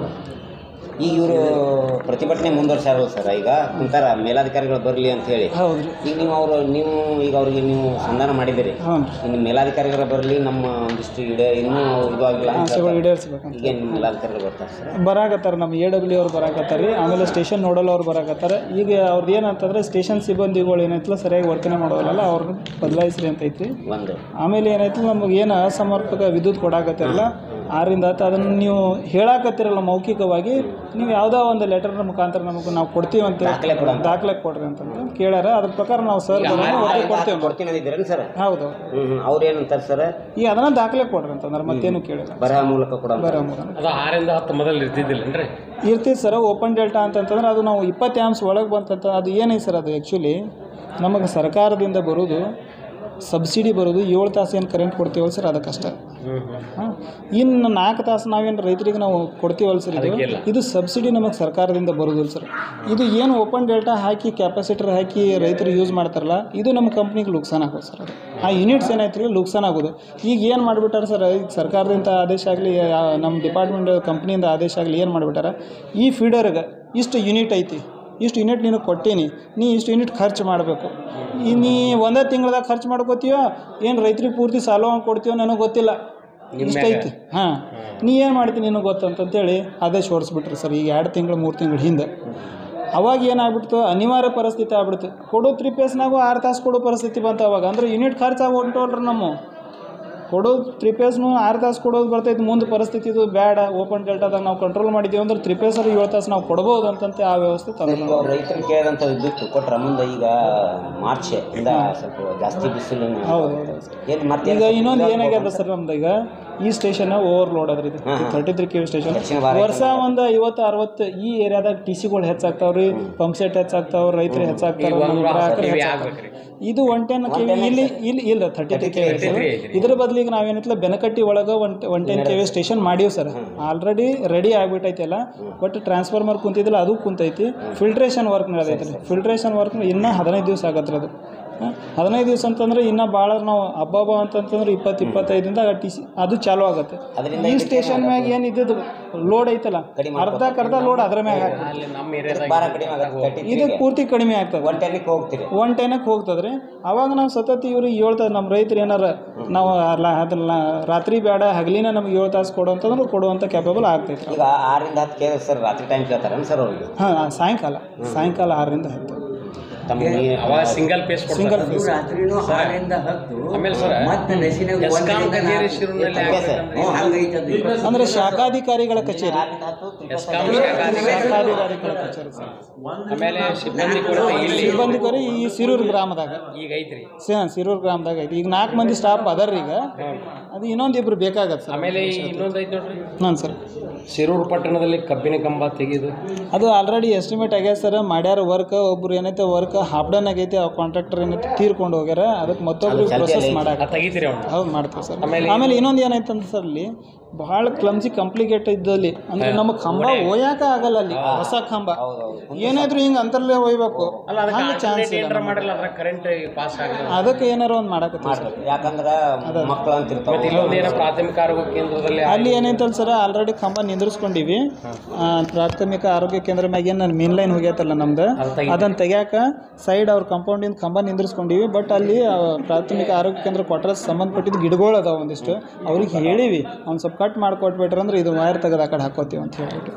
[SPEAKER 4] ಈಗ ಇವರು ಪ್ರತಿಭಟನೆ ಮುಂದುವರ್ಸಾರಲ್ಲ ಸರ್ ಈಗ ಕುಂತಾರ ಮೇಲಾಧಿಕಾರಿಗಳು ಬರಲಿ ಅಂತ ಹೇಳಿ
[SPEAKER 2] ಹೌದು ರೀ
[SPEAKER 4] ಈಗ ನೀವು ಅವರು ನೀವು ಈಗ ಅವ್ರಿಗೆ ನೀವು ಸಂಧಾನ ಮಾಡಿದಿರಿ
[SPEAKER 2] ಹ್ಞೂ ರೀ
[SPEAKER 4] ಇನ್ನು ಮೇಲಾಧಿಕಾರಿಗಳು ಬರಲಿ ನಮ್ಮ ಒಂದಿಷ್ಟು ಇಡ ಇನ್ನೂ ಇದು ಆಗಿಲ್ಲ ಅಂತ
[SPEAKER 2] ಆಸೆಗಳು ಈಡೇರಿಸ್ಬೇಕಂತ
[SPEAKER 4] ಈಗ ನಿಮ್ಮ ಮೇಲಾಧಿಕಾರಿಗಳು ಬರ್ತಾರೆ ಸರ್
[SPEAKER 2] ಬರಾಕತ್ತಾರ ನಮ್ಮ ಎ ಡಬ್ಲ್ಯೂ ಅವ್ರು ಬರಾಕತ್ತಾರ ರೀ ಆಮೇಲೆ ಸ್ಟೇಷನ್ ನೋಡಲ್ ಅವ್ರು ಬರಾಕತ್ತಾರ ಈಗ ಅವ್ರದ್ದು ಏನಂತಂದ್ರೆ ಸ್ಟೇಷನ್ ಸಿಬ್ಬಂದಿಗಳು ಏನೈತಲ್ಲ ಸರಿಯಾಗಿ ವರ್ತನೆ ಮಾಡೋದಲ್ಲ ಅವ್ರನ್ನ ಬದಲಾಯಿಸ್ರಿ ಅಂತ ಐತಿ
[SPEAKER 4] ಒಂದು
[SPEAKER 2] ಆಮೇಲೆ ಏನೈತಿ ನಮಗೆ ಏನು ಅಸಮರ್ಪಕ ವಿದ್ಯುತ್ ಕೊಡಾಕತ್ತಿರಲ್ಲ ಆರರಿಂದ ಹತ್ತು ಅದನ್ನು ನೀವು ಹೇಳಾಕತ್ತಿರಲ್ಲ ಮೌಖಿಕವಾಗಿ ನೀವು ಯಾವುದೋ ಒಂದು ಲೆಟರ್ನ ಮುಖಾಂತರ ನಮಗೆ ನಾವು ಕೊಡ್ತೀವಿ ಅಂತ
[SPEAKER 4] ದಾಖಲೆ ಕೊಡು ಅಂತ.
[SPEAKER 2] ದಾಖಲೆ ಕೊಡ್ರಿ ಅಂತಂದು ಕೇಳ್ಯಾರ ಅದ್ರ ಪ್ರಕಾರ ನಾವು ಸರ್ ಒತ್ತೆ ಕೊಡ್ತೀವಿ ಅಂತ.
[SPEAKER 4] ಕೊಡ್ತೀನಿ ಅಂದಿದ್ದೀರೇನು ಸರ್
[SPEAKER 2] ಹೌದು
[SPEAKER 4] ಹ್ಞೂ ಹ್ಞೂ ಅವ್ರು ಏನಂತಾರೆ ಸರ್
[SPEAKER 2] ಈಗ ಅದನ್ನ ದಾಖಲೆ ಕೊಡ್ರಿ ಅಂತಂದ್ರೆ ಮತ್ತೇನು ಕೇಳಿಲ್ಲ
[SPEAKER 4] ಬರಹ ಮೂಲಕ ಕೊಡ
[SPEAKER 2] ಬರೋ ಮುಖಾಂತರ
[SPEAKER 3] ಅದು ಆರಿಂದ ಹತ್ತು ಮೊದಲು ಇರ್ತಿದ್ದಿಲ್ಲನ್ರಿ
[SPEAKER 2] ಇರ್ತೀವಿ ಸರ್ ಓಪನ್ ಡೆಲ್ಟಾ ಅಂತಂತಂದ್ರೆ ಅದು ನಾವು ಇಪ್ಪತ್ತು ಆ್ಯಮ್ಸ್ ಒಳಗೆ ಬಂತಂತ ಅದು ಏನೈತೆ ಸರ್ ಅದು ಆ್ಯಕ್ಚುಲಿ ನಮಗೆ ಸರ್ಕಾರದಿಂದ ಬರೋದು ಸಬ್ಸಿಡಿ ಬರೋದು ಏಳು ತಾಸು ಏನು ಕರೆಂಟ್ ಕೊಡ್ತೀವಲ್ಲ ಸರ್ ಅದಕ್ಕಷ್ಟೇ ಹಾಂ ಇನ್ನು ನಾಲ್ಕು ತಾಸು ನಾವೇನು ರೈತರಿಗೆ ನಾವು ಕೊಡ್ತೀವಲ್ಲ ಸರ್ ಇದು
[SPEAKER 3] ಅದಕ್ಕಿಲ್ಲ.
[SPEAKER 2] ಇದು ಸಬ್ಸಿಡಿ ನಮಗೆ ಸರ್ಕಾರದಿಂದ ಬರೋದಿಲ್ಲ ಸರ್ ಇದು ಏನು ಓಪನ್ ಡೆಲ್ಟಾ ಹಾಕಿ ಕ್ಯಾಪಾಸಿಟರ್ ಹಾಕಿ ರೈತರು ಯೂಸ್ ಮಾಡ್ತಾರಲ್ಲ ಇದು ನಮ್ಮ ಕಂಪ್ನಿಗೆ ಲುಕ್ಸಾನ್ ಆಗೋದು ಸರ್ ಅದು ಆ ಯೂನಿಟ್ಸ್ ಏನಾಯ್ತು ರೀ ಲುಕ್ಸಾನ್ ಆಗೋದು ಈಗ ಏನು ಮಾಡಿಬಿಟ್ಟಾರೆ ಸರ್ ಈಗ ಸರ್ಕಾರದಿಂದ ಆದೇಶ ಆಗಲಿ ನಮ್ಮ ಡಿಪಾರ್ಟ್ಮೆಂಟ್ ಕಂಪ್ನಿಯಿಂದ ಆದೇಶ ಆಗಲಿ ಏನು ಮಾಡಿಬಿಟ್ಟಾರ ಈ ಫೀಡರ್ಗೆ ಇಷ್ಟು ಯೂನಿಟ್ ಐತಿ ಇಷ್ಟು ಯೂನಿಟ್ ನೀನು ಕೊಟ್ಟೀನಿ ನೀ ಇಷ್ಟು ಯೂನಿಟ್ ಖರ್ಚು ಮಾಡಬೇಕು ಈ ನೀ ಒಂದೇ ತಿಂಗಳದಾಗ ಖರ್ಚು ಮಾಡ್ಕೋತೀಯೋ ಏನು ರೈತರಿಗೆ ಪೂರ್ತಿ ಸಾಲ ಕೊಡ್ತೀವೋ ನನಗೆ ಗೊತ್ತಿಲ್ಲ ಇಷ್ಟ ಐತಿ ಹಾಂ ನೀ ಏನು ಮಾಡ್ತೀನಿ ನಿನಗೆ ಗೊತ್ತಂತಂತೇಳಿ ಆದೇಶ ಹೊಡಿಸ್ಬಿಟ್ರಿ ಸರ್ ಈಗ ಎರಡು ತಿಂಗಳು ಮೂರು ತಿಂಗಳು ಹಿಂದೆ ಅವಾಗ ಏನಾಗ್ಬಿಡ್ತು ಅನಿವಾರ್ಯ ಪರಿಸ್ಥಿತಿ ಆಗ್ಬಿಡ್ತು ಕೊಡೋ ತ್ರೀ ಪೇಸ್ನಾಗೂ ಆರು ತಾಸು ಕೊಡೋ ಪರಿಸ್ಥಿತಿ ಬಂತು ಅವಾಗ ಅಂದ್ರೆ ಯೂನಿಟ್ ಖರ್ಚಾಗಿ ಹೊಂಟೋಲ್ರಿ ನಮ್ಮ ಕೊಡೋದು ತ್ರೀ ಪೇಸ್ನು ಆರು ತಾಸು ಕೊಡೋದು ಬರ್ತೈತೆ ಮುಂದೆ ಪರಿಸ್ಥಿತಿ ಇದು ಬೇಡ ಓಪನ್ ಡೆಲ್ಟಾದಾಗ ನಾವು ಕಂಟ್ರೋಲ್ ಮಾಡಿದ್ದೀವಿ ಅಂದ್ರೆ ತ್ರೀ ಪೇಸಲ್ಲಿ ಏಳು ತಾಸು ನಾವು ಕೊಡ್ಬೋದು ಅಂತಂತೆ ಆ ವ್ಯವಸ್ಥೆ ತಂದು
[SPEAKER 4] ಈಗ ಅವ್ರು ರೈತರು ಕೇಳಿದಂಥ ವಿದ್ಯುತ್ ಕೊಟ್ರ ಮುಂದೆ ಈಗ ಮಾರ್ಚ್ ಇಂದ ಸ್ವಲ್ಪ ಜಾಸ್ತಿ ಬಿಸಿಲು
[SPEAKER 2] ಹೌದು ಹೌದು
[SPEAKER 4] ಏನು ಮತ್ತೆ
[SPEAKER 2] ಈಗ ಇನ್ನೊಂದು ಏನಾಗ್ಯದ ಸರ್ ನಮ್ದು ಈಗ ಈ ಸ್ಟೇಷನ್ ಓವರ್ಲೋಡ್ ಅದ್ರಿ ಇದು
[SPEAKER 4] ಹಾಂ, ಹಾಂ.
[SPEAKER 2] ತರ್ಟಿ ತ್ರೀ ಕೆ ಸ್ಟೇಷನ್
[SPEAKER 4] ದಕ್ಷಿಣ ಭಾರತ
[SPEAKER 2] ವರ್ಷ ಒಂದು ಐವತ್ತು ಅರವತ್ತು ಈ ಏರಿಯಾದಾಗ ಟಿ ಸಿಗಳು ಹೆಚ್ಚಾಗ್ತಾವ್ರಿ ಪಂಪ್ ಸೆಟ್ ಹೆಚ್ಚಾಗ್ತಾವ ರೈತರು ಹೆಚ್ಚಾಗ್ತಾವ
[SPEAKER 3] ಈಗ ಒಂದು
[SPEAKER 2] ಗ್ರಾಹಕರು
[SPEAKER 3] ಟಿವಿ
[SPEAKER 2] ಹೆಚ್ಚಾಗ್ತಾವ.
[SPEAKER 3] ಆಗ್ಬೇಕ್ರಿ.
[SPEAKER 2] ಇದು ಒನ್ ಟೆನ್ ಕೆ ವಿ ಇಲ್ಲಿ ಇಲ್ಲಿ ಇಲ್ಲ ತರ್ಟಿ ತ್ರೀ ಕೆ ವಿ ಇದ್ರ ಬದಲಿಗೆ ನಾವೇನಿತ್ತಲ್ಲ ಬೆನಕಟ್ಟಿ ಒಳಗೆ one one ten K V station ಮಾಡೀವಿ ಸರ್ ಆಲ್ರೆಡಿ ರೆಡಿ ಆಗಿಬಿಟ್ಟೈತೆಲ್ಲ ಬಟ್ ಟ್ರಾನ್ಸ್ಫಾರ್ಮರ್ ಕುಂತಿದ್ದಿಲ್ಲ ಅದು ಕುಂತೈತಿ ಫಿಲ್ಟ್ರೇಷನ್ ವರ್ಕ್ ನಡೆದೈತಿ ಫಿಲ್ಟ್ರೇಷನ್ ವರ್ಕ್ ಇನ್ನೂ ಹದಿನೈದು ದಿವಸ ಆಗತ್ರಿ ಅದು ಹಾಂ ಹದಿನೈದು ದಿವಸ ಅಂತಂದ್ರೆ ಇನ್ನೂ ಭಾಳ ನಾವು ಹಬ್ಬ ಹಬ್ಬ ಅಂತಂತಂದ್ರೆ ಇಪ್ಪತ್ತು ಇಪ್ಪತ್ತೈದಿಂದ ಟಿ ಸಿ ಅದು ಚಾಲೂ ಆಗುತ್ತೆ
[SPEAKER 4] ಅದರಿಂದ
[SPEAKER 2] ಈ ಸ್ಟೇಷನ್ ಮ್ಯಾಗ ಏನು ಇದ್ದದ್ದು ಲೋಡ್ ಐತಲ್ಲ
[SPEAKER 4] ಕಡಿಮೆ
[SPEAKER 2] ಅರ್ಧಕ್ಕರ್ಧ ಲೋಡ್ ಅದ್ರ ಮ್ಯಾಗ ಹಾಕ್ಬೇಕು
[SPEAKER 3] ಅಲ್ಲಿ ನಮ್ಮ ಏರಿಯಾದಾಗ
[SPEAKER 4] ಭಾರ ಕಡಿಮೆ ಆಗುತ್ತೆ ತರ್ಟಿ
[SPEAKER 2] ಇದಕ್ಕೆ ಪೂರ್ತಿ ಕಡಿಮೆ ಆಗ್ತದೆ
[SPEAKER 4] ಒನ್ ಟೆನ್ನಿಗೆ ಹೋಗ್ತೀರಿ
[SPEAKER 2] ಒನ್ ಟೈನಕ್ಕೆ ಹೋಗ್ತದ್ರಿ ಅವಾಗ ನಾವು ಸತತ ಇವ್ರಿಗೆ ಹೇಳ್ತದೆ ನಮ್ಮ ರೈತರು ಏನಾರ ನಾವು ಅಲ್ಲ ಅದನ್ನ ರಾತ್ರಿ ಬೇಡ ಹಗಲಿನ ನಮ್ಗೆ ಏಳು ತಾಸು ಕೊಡು ಅಂತಂದ್ರೆ ಕೊಡುವಂಥ ಕ್ಯಾಪಬಲ್ ಆಗ್ತೈತೆ
[SPEAKER 4] ಈಗ ಆರಿಂದ ಹತ್ತು ಕೇಳಿದ್ರೆ ಸರ್ ರಾತ್ರಿ ಟೈಮ್ ಕೇಳ್ತಾರೇನು ಸರ್ ಅವ್ರಿಗೆ
[SPEAKER 2] ಹಾಂ ಸಾಯಂಕಾಲ ಸಾಯಂಕಾಲ ಆರರಿಂದ ಹತ್ತು
[SPEAKER 4] ತಮ್ಮ ನೀ-
[SPEAKER 3] ಅವಾಗ ಸಿಂಗಲ್ ಪೇಸ್
[SPEAKER 2] ಸಿಂಗಲ್ ಫೇಸ್
[SPEAKER 5] ರಾತ್ರಿನೂ ಆರರಿಂದ ಹತ್ತು
[SPEAKER 3] ಆಮೇಲೆ ಸರ್
[SPEAKER 5] ಮತ್ತೆ ನಸಿನಾಗ
[SPEAKER 3] ಎಸ್ಕಾಂ ಕಚೇರಿ ಶಿರೂರಿನಲ್ಲಿ
[SPEAKER 4] ಎಸ್ ಎಸ್.
[SPEAKER 3] ಆಗ್ಬೇಕಂದ್ರೆ
[SPEAKER 5] ಹಂಗೈತೆ ಅದು
[SPEAKER 2] ಅಂದರೆ ಶಾಖಾಧಿಕಾರಿಗಳ ಕಚೇರಿ
[SPEAKER 4] ಆರಿಂದ ಹತ್ತು
[SPEAKER 3] ಎಸ್ಕಾಂ ಶಾಖಾಧಿಕಾರಿ
[SPEAKER 2] ಶಾಖಾಧಿಕಾರಿಗಳ ಕಚೇರಿ ಸರ್
[SPEAKER 3] ಆಮೇಲೆ ಸಿಬ್ಬಂದಿ ಕೂಡ ಇಲ್ಲಿ
[SPEAKER 2] ಸಿಬ್ಬಂದಿ ಕರಿ ಈ ಸಿರೂರು ಗ್ರಾಮದಾಗ
[SPEAKER 3] ಈಗ ಐತ್ರಿ
[SPEAKER 2] ಸ ಸಿರೂರು ಗ್ರಾಮದಾಗ ಐತಿ ಈಗ ನಾಲ್ಕು ಮಂದಿ ಸ್ಟಾಫ್ ಅದಾರ ಈಗ ಅದು ಇನ್ನೊಂದು ಇಬ್ರು ಬೇಕಾಗತ್ತೆ ಸರ್
[SPEAKER 3] ಆಮೇಲೆ ಇನ್ನೊಂದು ಐತಿ ನೋಡ್ರಿ
[SPEAKER 2] ಹಾಂ ಸರ್
[SPEAKER 3] ಶಿರೂರು ಪಟ್ಟಣದಲ್ಲಿ ಕಬ್ಬಿನ ಕಂಬ ತೆಗೆದು
[SPEAKER 2] ಅದು ಆಲ್ರೆಡಿ ಎಸ್ಟಿಮೇಟ್ ಆಗ್ಯದ ಸರ್ ಮಾಡ್ಯಾರ ವರ್ಕ್ ಒಬ್ರು ಏನೈತೆ ವರ್ಕ್ ಹಾಫ್ ಡನ್ ಆಗೈತೆ ಆ ಕಾಂಟ್ರಾಕ್ಟರ್ ಏನೈತೆ ತೀರ್ಕೊಂಡು ಹೋಗ್ಯಾರ ಅದಕ್ಕೆ ಮತ್ತೊಬ್ರು ಪ್ರೊಸೆಸ್ ಮಾಡಾಕ
[SPEAKER 3] ಅದು ತೆಗಿತೀರಿ ಅವ್ನು
[SPEAKER 2] ಹೌದು ಮಾಡ್ತೀವಿ ಸರ್
[SPEAKER 3] ಆಮೇಲೆ-
[SPEAKER 2] ಆಮೇಲೆ ಇನ್ನೊಂದು ಏನಾಯ್ತು ಅಂತ ಸರ್ ಅಲ್ಲಿ ಭಾಳ ಕ್ಲಮ್ಸಿ ಕಾಂಪ್ಲಿಕೇಟ್ ಇದ್ದಲ್ಲಿ ಅಂದ್ರೆ ನಮ್ಮ ಕಂಬ ಒಯ್ಯಾಕ ಆಗಲ್ಲ ಅಲ್ಲಿ ಹೊಸ ಕಂಬ ಏನಾದ್ರು ಹಿಂಗೆ ಅಂತರ್ಲೇ ಒಯ್ಬೇಕು
[SPEAKER 3] ಅಲ್ಲ ಅದಕ್ಕೆ
[SPEAKER 2] ಹಂಗೆ ಚಾನ್ಸ್
[SPEAKER 3] alternate ಏನಾರ ಮಾಡಿರಲ್ಲ ಅದ್ರ ಕರೆಂಟ್ ಪಾಸ್ ಆಗಲ್ಲ
[SPEAKER 2] ಅದಕ್ಕೆ ಏನಾರ ಒಂದು ಮಾಡಕತ್ತೀವಿ ಸರ್
[SPEAKER 4] ಮಾಡ್ಬೇಕು ಯಾಕಂದ್ರೆ ಮಕ್ಕಳು ಅಂತ
[SPEAKER 3] ಮತ್ತೆ
[SPEAKER 4] ಇರ್ತಾವೆ
[SPEAKER 3] ಇಲ್ಲೊಂದು ಏನೋ ಪ್ರಾಥಮಿಕ ಆರೋಗ್ಯ ಕೇಂದ್ರದಲ್ಲಿ
[SPEAKER 2] ಅಲ್ಲಿ ಏನೈತಲ್ಲ ಸರ್ ಆಲ್ರೆಡಿ ಕಂಬ ನಿಂದ್ರಿಸ್ಕೊಂಡಿವಿ ಆ, ಪ್ರಾಥಮಿಕ ಆರೋಗ್ಯ ಕೇಂದ್ರ ಮ್ಯಾಗ ಏನು ನಾನು ಮೇನ್ ಲೈನ್ ಹೋಗ್ಯತಲ್ಲ ನಮ್ದು
[SPEAKER 3] ಅದು ತೆಗಿ-
[SPEAKER 2] ಅದನ್ನು ತೆಗ್ಯಾಕ ಸೈಡ್ ಅವ್ರ ಕಂಪೌಂಡಿಂದ ಕಂಬ ನಿಂದ್ರಿಸ್ಕೊಂಡಿವಿ ಬಟ್ ಅಲ್ಲಿ ಆ, ಪ್ರಾಥಮಿಕ ಆರೋಗ್ಯ ಕೇಂದ್ರ ಕ್ವಾರ್ಟರ್ಸ್ ಸಂಬಂಧಪಟ್ಟಿದ್ದು ಗಿಡಗಳು ಅದಾವ ಒಂದಿಷ್ಟು ಅವ್ರಿಗೆ ಹೇಳಿವಿ ಅವ್ನು ಸ್ವಲ್ಪ ಕಟ್ ಮಾಡಿಕೊಟ್ಬಿಟ್ರೆ ಅಂದ್ರೆ ಇದು ವೈರ್ ತೆಗೆದು ಆ ಕಡೆ ಹಾಕೋತೀವಿ ಅಂತ ಹೇಳ್ಬಿಟ್ಟು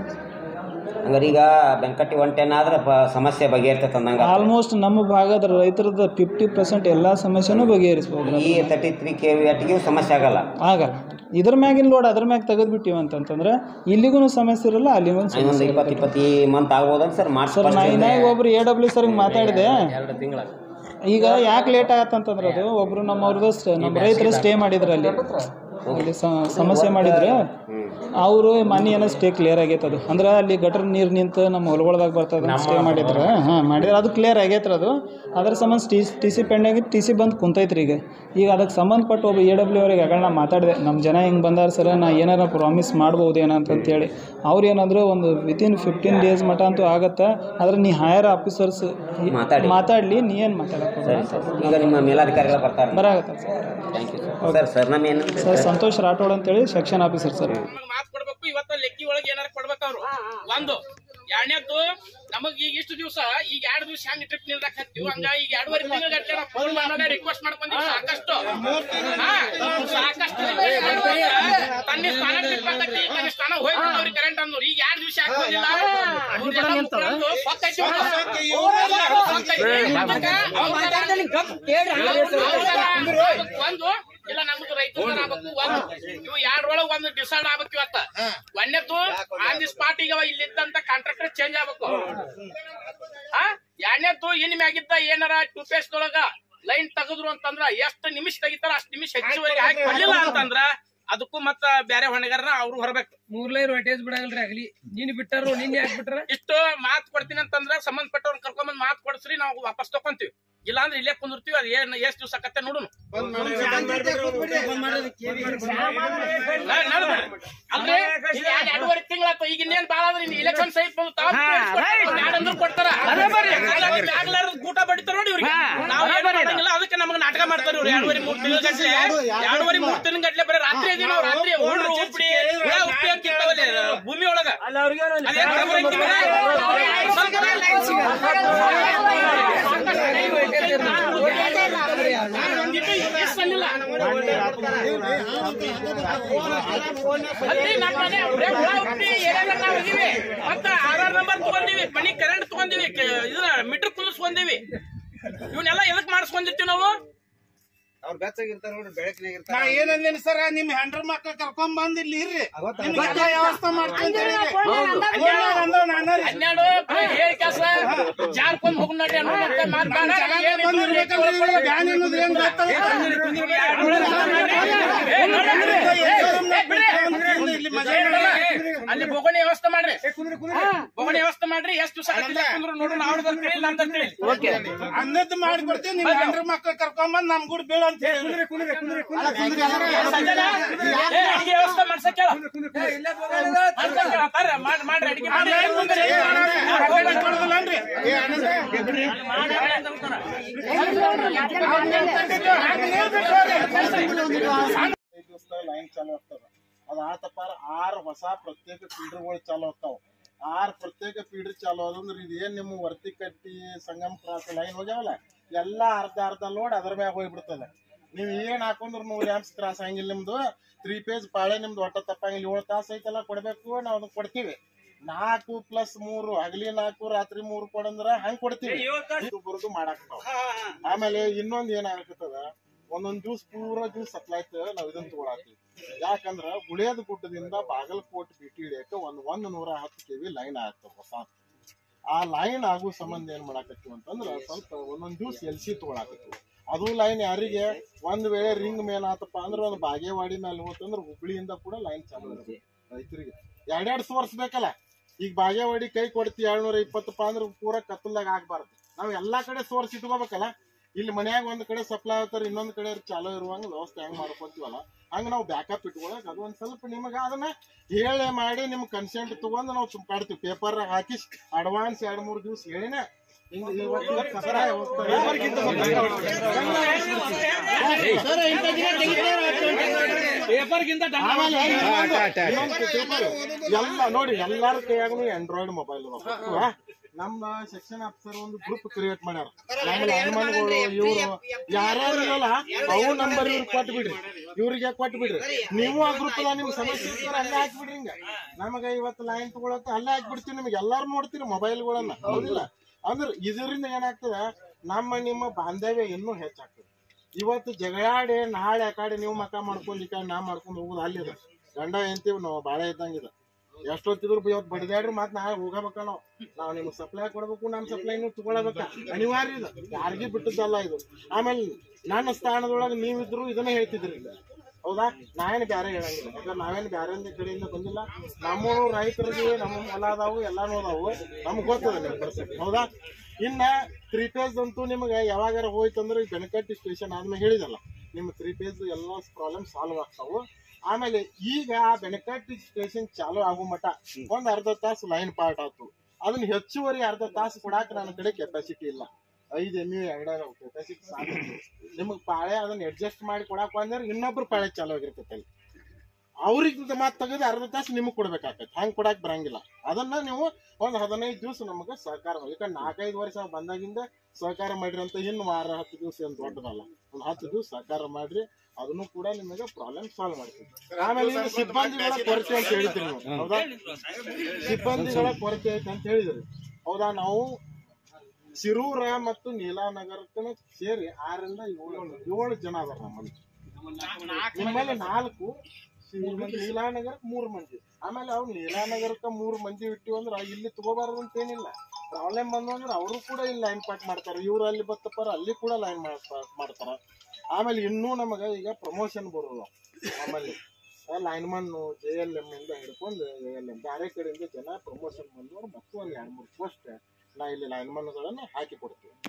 [SPEAKER 4] ಹಂಗಾರೆ ಈಗ ಬೆಂಕಟ್ಟಿ ಒನ್ ಟೆನ್ ಆದ್ರೆ ಪ ಸಮಸ್ಯೆ ಬಗೆಹರ್ತೈತೆ ಅಂದಂಗೆ
[SPEAKER 2] ಆಲ್ಮೋಸ್ಟ್ ನಮ್ಮ ಭಾಗದ ರೈತರದ ಫಿಫ್ಟಿ ಪರ್ಸೆಂಟ್ ಎಲ್ಲ ಸಮಸ್ಯೆನೂ ಬಗೆಹರಿಸ್ಬೋದು
[SPEAKER 4] ಈ ತರ್ಟಿ ತ್ರೀ ಕೆ ವಿ ಅಟ್ಟಿಗೆ ಸಮಸ್ಯೆ ಆಗಲ್ಲ
[SPEAKER 2] ಆಗಲ್ಲ ಇದ್ರ ಮ್ಯಾಗಿನ ಲೋಡ್ ಅದ್ರ ಮ್ಯಾಗ ತೆಗೆದ್ಬಿಟ್ಟಿವಿ ಅಂತಂತಂದ್ರೆ ಇಲ್ಲಿಗೂ ಸಮಸ್ಯೆ ಇರಲ್ಲ ಅಲ್ಲಿಗೂ ಸಮಸ್ಯೆ
[SPEAKER 4] ಇನ್ನೊಂದು ಇಪ್ಪತ್ತು ಇಪ್ಪತ್ತು ಮಂತ್ ಆಗ್ಬೋದನ್ ಸರ್ ಮಾರ್ಚ್
[SPEAKER 2] ಸರ್ ನಾ ಇನ್ನಾಗ ಒಬ್ರು ಎ ಡಬ್ಲ್ಯೂ ಸರ್ ಮಾತಾಡಿದೆ
[SPEAKER 3] ಎರಡು ತಿಂಗಳ
[SPEAKER 2] ಈಗ ಯಾಕೆ ಲೇಟ್ ಆಗತ್ತಂತಂದ್ರೆ ಅದು ಒಬ್ರು ನಮ್ಮವ್ರದ್ದು st- ನಮ್ಮ ರೈತರು ಸ್ಟೇ ಮಾಡಿದ್ರು ಅಲ್ಲಿ ಅಲ್ಲಿ ಸ- ಸಮಸ್ಯೆ ಮಾಡಿದ್ರು ಅವರು ಮನೆ ಏನೋ ಸ್ಟೇ ಕ್ಲಿಯರ್ ಆಗೈತೆ ಅದು ಅಂದ್ರೆ ಅಲ್ಲಿ ಗಟರ್ ನೀರು ನಿಂತು ನಮ್ಮ ಹೊಲಗೊಳದಾಗ ಬರ್ತದೆ ಸ್ಟೇ ಮಾಡಿದ್ರು ಹಾಂ ಮಾಡಿದ್ರೆ ಅದು ಕ್ಲಿಯರ್ ಆಗೈತ್ರಿ ಅದು ಅದ್ರ ಸಂಬಂಧ ಟಿ ಟಿ ಸಿ ಪೆಂಡಾಗಿ ಟಿ ಸಿ ಬಂದು ಕುಂತೈತ್ರಿ ಈಗ ಈಗ ಅದಕ್ಕೆ ಸಂಬಂಧಪಟ್ಟು ಒಬ್ಬ ಎ ಡಬ್ಲ್ಯೂ ಅವ್ರಿಗೆ ಆಗಳ ನಾ ಮಾತಾಡಿದೆ ನಮ್ಮ ಜನ ಹಿಂಗೆ ಬಂದಾರ ಸರ್ ನಾ ಏನಾರ ಪ್ರಾಮಿಸ್ ಮಾಡ್ಬೋದು ಏನಂತಂತೇಳಿ ಅವ್ರು ಏನಂದ್ರು ಒಂದು ವಿತಿನ್ ಫಿಫ್ಟೀನ್ ಡೇಸ್ ಮಟ ಅಂತೂ ಆಗತ್ತೆ ಆದ್ರೆ ನೀ ಹೈಯರ್ ಆಫೀಸರ್ಸ್
[SPEAKER 4] ಮಾತಾಡಿ.
[SPEAKER 2] ಮಾತಾಡಲಿ ನೀ ಏನು ಮಾತಾಡಕ್ಕೆ
[SPEAKER 4] ಸರಿ ಸರ್ ಈಗ ನಿಮ್ಮ ಮೇಲಾಧಿಕಾರಿಗಳು ಬರ್ತಾರೆ
[SPEAKER 2] ಬರಾಗತ್ತೆ sir
[SPEAKER 4] thank you sir sir sir ನಮ್ಮ ಏನು
[SPEAKER 2] ಸರ್ ಸಂತೋಷ್ ರಾಠೋಡ್ ಅಂತೇಳಿ ಸೆಕ್ಷನ್ ಆಫೀಸರ್ ಸರ್
[SPEAKER 6] ಮಾತು ಕೊಡ್ಬೇಕು ಇವತ್ತ ಲೆಕ್ಕಿ ಒಳಗೆ ಏನಾರ ಕೊಡ್ಬೇಕು ಅವ್ರು ಒಂದು ಎರಡನೇದ್ದು ನಮಗ್ ಈಗ ಇಷ್ಟು ದಿವಸ ಈಗ ಎರಡು ದಿವಸ ಹೆಂಗ್ ಟ್ರಿಪ್ ನಿಲ್ದಾಕ ಹತ್ತೀವಿ ಹಂಗ ಈಗ ಎರಡುವರೆ ತಿಂಗಳ ಗಟ್ಟಲೆ ನಾವು ಫೋನ್ ಮಾಡೋಣ ರಿಕ್ವೆಸ್ಟ್ ಮಾಡ್ಕೊಂತೀವಿ ಸಾಕಷ್ಟು ಹಾ, ಸಾಕಷ್ಟು ತನ್ನ ಸ್ಥಾನ ಟ್ರಿಪ್ ಬಂದೈತಿ ತನ್ನ ಸ್ಥಾನ ಹೋಯ್ತು ಅವ್ರಿಗೆ ಕರೆಂಟ್ ಅಂದ್ರು ಈಗ ಎರಡು ದಿವಸ ಯಾಕೆ ಬಂದಿಲ್ಲ ಅವ್ರೆಲ್ಲ ಮುಖಂಡ್ರು ಹೊತ್ತೈತಿ ಅವ್ರು. ಹೊತ್ತೈತಿ. ಅದಕ್ಕ ಅವ್ರ- ಅವ್ರ- ಒಂದು ಇಲ್ಲ ನಮ್ದು ರೈತ ರೈತರು ಆಗ್ಬೇಕು ಒಂದು ಇವು ಎರಡರೊಳಗೆ ಒಂದು ಡಿಸೈಡ್ ಆಗ್ಬೇಕು ಇವತ್ತ ಒಂದೇತು ಆನ್ ದಿ ಸ್ಪಾಟ್ ಈಗ ಇಲ್ಲಿದ್ದಂತ ಕಾಂಟ್ರಾಕ್ಟರ್ ಚೇಂಜ್ ಆಗ್ಬೇಕು ಆ ಎರಡನೇತು ಇನ್ ಮ್ಯಾಗಿದ್ದ ಏನಾರ ಟೂ ಪೇಸ್ಟ್ ಒಳಗ ಲೈನ್ ತೆಗೆದ್ರು ಅಂತಂದ್ರ ಎಷ್ಟು ನಿಮಿಷ ತೆಗಿತಾರ ಅಷ್ಟ್ ನಿಮಿಷ ಹೆಚ್ಚುವರಿ ಹಾಕಿ ಕೊಡ್ಲಿಲ್ಲ ಅಂತಂದ್ರ ಅದಕ್ಕೂ ಮತ್ತ ಬೇರೆ ಹೊಣೆಗಾರನ ಅವ್ರು ಹೊರಬೇಕು
[SPEAKER 3] ಮೂರ್ ಲೈನ್ ಹೊಟ್ಟೇಸ್ ಬಿಡಂಗಿಲ್ರಿ ಆಗ್ಲಿ ನೀನ್ ಬಿಟ್ಟಾರು ನಿನ್ನೆ ಯಾಕೆ ಬಿಟ್ರ
[SPEAKER 6] ಇಷ್ಟು ಮಾತ್ ಕೊಡ್ತೀನಿ ಅಂತಂದ್ರ ಸಂಬಂಧಪಟ್ಟವ್ರನ್ನ ಕರ್ಕೊಂಬಂದ್ ಮಾತ್ ಕೊಡ್ಸ್ರಿ ನಾವು ವಾಪಸ್ ತಕೊಂತೀವಿ ಇಲ್ಲಾಂದ್ರೆ ಇಲ್ಲೇ ಕುಂದಿರ್ತೀವಿ ಅದ್ ಏನ್ ಎಷ್ಟ್ ದಿವಸ ಆಕತ್ತೆ ನೋಡುನು ಅಂದ್ರೆ ಈಗ ಎರಡ್- ಎರಡೂವರೆ ತಿಂಗಳಾಯ್ತು ಈಗ ಇನ್ನೇನ್ ಬಾಳ ಆದ್ರೆ ಇನ್ನು ಇಲೆಕ್ಷನ್ ಸಹಿತ ಬಂದು ತಾವ್ ಯಾರಂದ್ರು ಕೊಡ್ತಾರ ಆಗ್ಲಾರ್ದ ಊಟ ಬಡಿತಾರ ನೋಡಿ ಇವ್ರಿಗೆ ನಾವು ಏನ್ ಮಾಡಂಗಿಲ್ಲ ಅದಕ್ಕೆ ನಮಗ್ ನಾಟಕ ಮಾಡ್ತಾರ ಇವ್ರು ಎರಡೂವರೆ ಮೂರ್ ತಿಂಗಳ ಗಟ್ಲೆ ಎರಡೂವರೆ ಮೂರ್ ತಿಂಗಳ ಗಟ್ಲೆ ಬರೀ ರಾತ್ರಿ ಇದೀವಿ ನಾವು ರಾತ್ರಿ ಹುಡ್ರು ಉಪ್ಪಿಡಿ ಹುಳ ಉಪ್ಪಿ ಅಂತ ಇರ್ತಾವಲ್ಲಿ ಭೂಮಿ ಒಳಗ ಅದೇನ್ ಖಬರ್ ಐತಿಲ್ಲ? ಸ್ವಲ್ಪ ನಾನೊಂದಿಟ್ಟು ಇಷ್ಟ್ ಅಂದಿಲ್ಲ. ಅಲ್ಲಿ ನಮ್ಮ ಮನೆ ಬರೇ ಹುಳ ಉಪ್ಪಿ ಏನೇನ ನಾವ್ ಇದೀವಿ. ಮತ್ತ ಆಧಾರ್ ನಂಬರ್ ತಗೊಂಡಿವಿ ಮನಿ ಕರೆಂಟ್ ತಗೊಂಡಿವಿ ಇದ್ರ ಮೀಟರ್ ಕುದಿಸ್ಕೊಂಡಿವಿ ಇವನ್ನೆಲ್ಲ ಎದಕ್ ಮಾಡಿಸ್ಕೊಂಡಿರ್ತೀವಿ ನಾವು
[SPEAKER 7] ನಾ ಏನಂದೇನಿ ಸರ ನಿಮ್ ಹೆಂಡ್ರ ಮಕ್ಳ ಕರ್ಕೊಂಡ್ ಬಂದ್ ಇಲ್ಲಿ ಇರ್ರಿ ನಿಮ್ಗೆಲ್ಲ ವ್ಯವಸ್ಥೆ ಮಾಡ್ತೀನಿ ಅಂತ ಹೇಳಿದೆ. ಫೋನ್ಯಾಗ ಅಂದವ್ ನಾನ ರೀ.
[SPEAKER 6] ಹನ್ನೆರಡು ಹೇಳಿ ಕೆಲಸ ಜಾರ್ಕೊಂಡ್ ಹೋಗ್ ನೋಡ್ರಿ ಅನ್ನೋ ಮತ್ತೆ ಮಾತ್ ಬೇಡ.
[SPEAKER 7] ಜನ
[SPEAKER 6] ಏನ್
[SPEAKER 7] ಬಂದ್
[SPEAKER 6] ಇದು
[SPEAKER 7] ಇರ್ಬೇಕಲ್ರಿ ಇವ್ರಿಗೆ ಬ್ಯಾನ್ ಅನ್ನೋದು ಏನ್ ಗೊತ್ತದ?
[SPEAKER 6] ಏ, ನೋಡ್ರಿ, ಏ, ಏ, ಬಿಡ್ರಿ.
[SPEAKER 7] ಇಲ್ಲಿ ಮಜಾ
[SPEAKER 6] ಏನಲ್ಲ? ಅಲ್ಲಿ ಬೋಗಣಿ ವ್ಯವಸ್ಥೆ ಮಾಡ್ರಿ ಬೋಗಣಿ ವ್ಯವಸ್ಥೆ ಮಾಡ್ರಿ ಎಷ್ಟು ದಿವಸ ಕುಂದ್ರು ನೋಡು ನಾವು ಕೇಳಿ ನಮ್ದು ಕೇಳಿ
[SPEAKER 7] ಅನ್ನದ್ದು ಮಾಡ್ಕೊಡ್ತೀವಿ ನಿಮ್ ಹೆಂಡ್ರ ಮಕ್ಳ ಕರ್ಕೊಂಡ್ ಬಂದ್ ನಮ್ ಗುಡ್ ಬೀಳ ಅಂತ ಹೇಳಿ
[SPEAKER 6] ಸಂಜನಾ, ಏ, ಅಡಿಗೆ ವ್ಯವಸ್ಥೆ ಮಾಡ್ಸಕ್ ಹೇಳು. ಮಾಡ್ಸಕ್ ಹೇಳು. ಬರ್ರಿ, ಮಾಡ್- ಮಾಡ್ರಿ ಅಡಿಗೆ ಮಾಡಿ.
[SPEAKER 7] ಲೈನ್ ಮುಂದೆ change ಮಾಡೋಣ. ಕೊಡೋದಿಲ್ಲನ್ರಿ? ಏ, ಅಣ್ಣಂದ್ರೆ, ಐದ್ ದಿವಸದಾಗ ಲೈನ್ ಚಾಲು ಆಗ್ತದ ಅದ ಆತಪ್ಪ ಆರ್ ಹೊಸ ಪ್ರತ್ಯೇಕ ಫೀಡರ್ಗಳು ಚಾಲು ಆಗ್ತಾವ ಆರ್ ಪ್ರತ್ಯೇಕ ಫೀಡರ್ ಚಾಲು ಆದಂದ್ರ ಇದೇನ್ ನಿಮ್ಮ ವರ್ತಿ ಕಟ್ಟಿ ಸಂಗಮ್ ಕ್ರಾಸ್ ಲೈನ್ ಹೋಗ್ಯಾವಲ್ಲ ಎಲ್ಲಾ ಅರ್ಧ ಅರ್ಧ ಲೋಡ್ ಅದ್ರ ಮ್ಯಾಗ ಹೋಗ್ಬಿಡ್ತದ ನೀವ್ ಏನ್ ಹಾಕೊಂಡ್ರು ನೂರ್ ಆಂಪ್ಸ್ ಕ್ರಾಸ್ ಹಂಗಿಲ್ಲ ನಿಮ್ದು ತ್ರೀ ಪೇಜ್ ಪಾಳೆ ನಿಮ್ದು ಒಟ್ಟ ತಪ್ಪಂಗಿಲ್ಲ ಏಳು ತಾಸು ಐತಲ್ಲ ಕೊಡ್ಬೇಕು ನಾವು ಅದನ್ನ ಕೊಡ್ತೀವಿ ನಾಲ್ಕು ಪ್ಲಸ್ ಮೂರು ಹಗಲಿ ನಾಲ್ಕು ರಾತ್ರಿ ಮೂರು ಕೊಡಂದ್ರ ಹಂಗ್ ಕೊಡ್ತೀವಿ ಇಬ್ಬರದು ಮಾಡಾಕ್ ನಾವ್. ಆಮೇಲೆ ಇನ್ನೊಂದ್ ಏನಾಗತ್ತದ ಒಂದೊಂದ್ ಜ್ಯೂಸ್ ಪೂರ ಜ್ಯೂಸ್ ಸಪ್ಲೈತ್ ನಾವ್ ಇದನ್ನ ತಗೊಳತ್ತೀವಿ ಯಾಕಂದ್ರ ಗುಳಿಯದ ಗುಡ್ಡದಿಂದ ಬಾಗಲಕೋಟ್ ಬಿಟಿ ಹಿಡಿಯಕ ಒಂದ್ ಒಂದ್ ನೂರ ಹತ್ತು ಕೆವಿ ಲೈನ್ ಆಗ್ತದ ಹೊಸ ಆ ಲೈನ್ ಆಗೋ ಸಂಬಂಧ ಏನ್ ಮಾಡಾಕತ್ತೀವಿ ಅಂತಂದ್ರ ಸ್ವಲ್ಪ ಒಂದೊಂದ್ ಜ್ಯೂಸ್ ಎಲ್ಸಿ ತಗೊಳಾಕತ್ತೀವಿ ಅದು ಲೈನ್ ಯಾರಿಗೆ ಒಂದ್ ವೇಳೆ ರಿಂಗ್ ಮೇಲ್ ಆತಪ್ಪ ಅಂದ್ರ ಒಂದ್ ಬಾಗೇವಾಡಿ ಮೇಲೆ ಹೋತಂದ್ರ ಹುಬ್ಳಿಯಿಂದ ಕೂಡ ಲೈನ್ ಚಾಲು ಇರುತ್ತೆ ರೈತರಿಗೆ ಎರಡೆರಡು ಸೋರ್ಸ್ ಬೇಕಲ್ಲ ಈಗ ಬಾಗೇವಾಡಿ ಕೈ ಕೊಡ್ತಿ ಏಳ್ನೂರ ಇಪ್ಪತ್ತಪ್ಪ ಅಂದ್ರೆ ಪೂರ ಕತ್ತಲ್ದಾಗ ಆಗ್ಬಾರ್ದು ನಾವ್ ಎಲ್ಲಾ ಕಡೆ ಸೋರ್ಸ್ ಇಟ್ಕೋಬೇಕಲ್ಲ ಇಲ್ಲಿ ಮನ್ಯಾಗ ಒಂದ್ ಕಡೆ ಸಪ್ಲೈ ಆಗ್ತಾರ ಇನ್ನೊಂದ್ ಕಡೆ ಚಾಲೋ ಇರುವಂಗ ವ್ಯವಸ್ಥೆ ಹೆಂಗ್ ಮಾಡ್ಕೊಂತೀವಲ್ಲ ಹಂಗ ನಾವು ಬ್ಯಾಕಪ್ ಇಟ್ಕೊಳಕ್ ಅದು ಒಂದ್ ಸ್ವಲ್ಪ ನಿಮಗ ಅದನ್ನ ಹೇಳಿ ಮಾಡಿ ನಿಮ್ ಕನ್ಸೆಂಟ್ ತಗೊಂಡ್ ನಾವು ತುಂಬ್ಕಾಡ್ತೀವಿ ಪೇಪರ್ ಹಾಕಿ ಅಡ್ವಾನ್ಸ್ ಎರಡ್ ಮೂರ್ ದಿವ್ಸ ಹೇಳಿನ ಹಿಂಗ್ ಇವತ್ತು ಕಸರ ಆಮೇಲೆ ಇನ್ನೊಂದು- ಇನ್ನೊಂದು paper. ಎಲ್ಲ ನೋಡಿ ಎಲ್ಲಾರ ಕೈಯಾಗನು ಆಂಡ್ರಾಯ್ಡ್ ಮೊಬೈಲ್ ನಮ್ಮ ಸೆಕ್ಷನ್ ಆಫೀಸರ್ ಒಂದು ಗ್ರೂಪ್ ಕ್ರಿಯೇಟ್ ಮಾಡ್ಯಾರ ನಮ್ಮ ಲೈನ್ಮನ್ಗಳು ಇವ್ರು ಯಾರ್ಯಾರು ಇರಲ್ಲ ಅವು ನಂಬರ್ ಇವ್ರಿಗೆ ಕೊಟ್ಟು ಬಿಡ್ರಿ ಇವ್ರಿಗೆ ಕೊಟ್ಟು ಬಿಡ್ರಿ ನೀವು ಆ ಗ್ರೂಪ್ ನಿಮ್ ಸಮಸ್ಯೆ ಇರ್ತಾರ ಅಲ್ಲೇ ಹಾಕ್ಬಿಡ್ರಿ ಹಿಂಗ ನಮಗ ಇವತ್ತು ಲೈನ್ ತಗೊಳತ್ತ ಅಲ್ಲೇ ಹಾಕ್ಬಿಡ್ತೀವಿ ನಿಮ್ಗೆ ಎಲ್ಲಾರು ನೋಡ್ತೀರಿ ಮೊಬೈಲ್ಗಳನ್ನ ಹೌದಿಲ್ಲ ಅಂದ್ರೆ ಇದರಿಂದ ಏನಾಗ್ತದ ನಮ್ಮ ನಿಮ್ಮ ಬಾಂಧವ್ಯ ಇನ್ನೂ ಹೆಚ್ಚಾಗ್ತದೆ ಇವತ್ತು ಜಗಳಾಡಿ ನಾಳೆ ಆ ಕಡೆ ನೀವು ಮಕ ಮಾಡ್ಕೊಂಡು ಈ ಕಡೆ ನಾ ಮಾಡ್ಕೊಂಡು ಹೋಗುದು ಅಲ್ಲಿದೆ ಗಂಡ ಎಂತೀವಿ ನಾವು ಬಾಳೆ ಇದ್ದಂಗಿದೆ ಎಷ್ಟೊತ್ತಿದ್ರು ಇವತ್ತು ಬಡಿದಾಡ್ರಿ ಮತ್ತೆ ನಾಳೆ ಹೋಗಬೇಕ ನಾವು ನಾವು ನಿಮ್ಗೆ ಸಪ್ಲೈ ಕೊಡ್ಬೇಕು ನಮ್ಮ ಸಪ್ಲೈನು ತಗೊಳಬೇಕ ಅನಿವಾರ್ಯ ಇದು ಯಾರಿಗೂ ಬಿಟ್ಟದ್ದಲ್ಲ ಇದು ಆಮೇಲೆ ನನ್ನ ಸ್ಥಾನದೊಳಗೆ ನೀವಿದ್ರು ಇದನ್ನ ಹೇಳ್ತಿದ್ರಿ ಹೌದಾ ನಾವೇನು ಬ್ಯಾರೆ ಹೇಳಂಗಿಲ್ಲ ಯಾಕಂದ್ರೆ ನಾವೇನು ಬ್ಯಾರೆ ಕಡೆಯಿಂದ ಬಂದಿಲ್ಲ ನಮ್ಮ ರೈತರಿಗೆ ನಮ್ಮ ಹೊಲ ಅದಾವು ಎಲ್ಲಾನು ಅದಾವು ನಮ್ಗೆ ಗೊತ್ತದ ನಿಮ್ಮ ಪರಿಸ್ಥಿತಿ ಹೌದಾ ಇನ್ನ ತ್ರೀ ಪೇಸ್ ಅಂತೂ ನಿಮಗೆ ಯಾವಾಗಾರ ಹೋಯ್ತಂದ್ರೆ ಈ ಬೆನಕಟ್ಟಿ ಸ್ಟೇಷನ್ ಆದ್ಮೇಲೆ ಹೇಳಿದಲ್ಲ ನಿಮ್ಮ ತ್ರೀ ಪೇಸ್ ಎಲ್ಲ ಪ್ರಾಬ್ಲಮ್ ಸಾಲ್ವ್ ಆಗ್ತಾವು ಆಮೇಲೆ ಈಗ ಆ ಬೆನಕಟ್ಟಿ ಸ್ಟೇಷನ್ ಚಾಲು ಆಗೋ ಮಟ ಒಂದ್ ಅರ್ಧ ತಾಸು ಲೈನ್ ಪಾರ್ಟ್ ಆತು ಅದನ್ನ ಹೆಚ್ಚುವರಿ ಅರ್ಧ ತಾಸು ಕೊಡಾಕ ನನ್ನ ಕಡೆ ಕೆಪಾಸಿಟಿ ಇಲ್ಲ ಐದು ಎಮ್ ಯು ಎರಡ ಕೆಪಾಸಿಟಿ ಸಾಕು ನಿಮಗೆ ಪಾಳೆ ಅದನ್ನ ಅಡ್ಜಸ್ಟ್ ಮಾಡಿ ಕೊಡಾಕ ಅಂದ್ರೆ ಇನ್ನೊಬ್ರು ಪಾಳೆ ಚಾಲು ಆಗಿರ್ತೈತೆ ಅಲ್ಲಿ ಅವ್ರಿಗೆ ಮಾತು ತೆಗೆದು ಅರ್ಧ ತಾಸು ನಿಮಗೆ ಕೊಡ್ಬೇಕಾಗತ್ತೆ ಹಂಗೆ ಕೊಡಾಕ್ ಬರಂಗಿಲ್ಲ ಅದನ್ನ ನೀವು ಒಂದ್ ಹದಿನೈದು ದಿವಸ ನಮಗೆ ಸಹಕಾರ ಮಾಡಿ ಯಾಕಂದ್ರೆ ನಾಲ್ಕೈದು ವರ್ಷ ಬಂದಾಗಿಂದ ಸಹಕಾರ ಮಾಡ್ರಿ ಅಂತ ಇನ್ನು ವಾರ ಹತ್ತು ದಿವಸ ಏನು ದೊಡ್ಡದಲ್ಲ ಒಂದು ಹತ್ತು ದಿವಸ ಸಹಕಾರ ಮಾಡ್ರಿ ಅದನ್ನು ಕೂಡ ನಿಮಗೆ ಪ್ರಾಬ್ಲಮ್ ಸಾಲ್ವ್ ಮಾಡ್ತೀವಿ ಆಮೇಲೆ ಈಗ ಸಿಬ್ಬಂದಿಗಳ ಕೊರತೆ ಅಂತ ಹೇಳಿದ್ರಿ ನೀವು ಹೌದಾ ಸಿಬ್ಬಂದಿಗಳ ಕೊರತೆ ಐತೆ ಅಂತ ಹೇಳಿದ್ರಿ ಹೌದಾ ನಾವು ಶಿರೂರ ಮತ್ತು ನೀಲಾನಗರಕ್ಕನ ಸೇರಿ ಆರರಿಂದ ಏಳು ಏಳು ಜನ ಅದಾರ ನಮ್ಮಲ್ಲಿ ನಿಮ್ಮಲ್ಲಿ ನಾಲ್ಕು ಶ್ರೀಮಂತ ಲೀಲಾನಗರಕ್ಕೆ ಮೂರು ಮಂದಿ ಆಮೇಲೆ ಅವ್ನು ಲೀಲಾನಗರಕ್ಕೆ ಮೂರು ಮಂದಿ ಇಟ್ಟಿವಿ ಅಂದ್ರೆ ಇಲ್ಲಿ ತಗೋಬಾರ್ದು ಅಂತ ಏನಿಲ್ಲ ಪ್ರಾಬ್ಲಮ್ ಬಂದು ಅಂದ್ರೆ ಅವರು ಕೂಡ ಇಲ್ಲಿ ಲೈನ್ ಪಾಟ್ ಮಾಡ್ತಾರೆ ಇವ್ರು ಅಲ್ಲಿ ಬತ್ತಪ್ಪಾರ ಅಲ್ಲಿ ಕೂಡ ಲೈನ್ ಮಾಡ್ತಾರ ಆಮೇಲೆ ಇನ್ನೂ ನಮಗೆ ಈಗ ಪ್ರಮೋಷನ್ ಬರೋದು ಆಮೇಲೆ ಲೈನ್ಮನ್ ಜೆ ಎಲ್ ಎಮ್ ಇಂದ ಹಿಡ್ಕೊಂಡು ಎ ಎಲ್ ಎಮ್ ಬೇರೆ ಕಡೆಯಿಂದ ಜನ ಪ್ರಮೋಷನ್ ಬಂದವರು ಮತ್ತು ಒಂದು ಎರಡು ಮೂರು ಪೋಸ್ಟ್ ನಾ ಇಲ್ಲಿ ಲೈನ್ಮನ್ಗಳನ್ನು ಹಾಕಿ ಕೊಡ್ತೀವಿ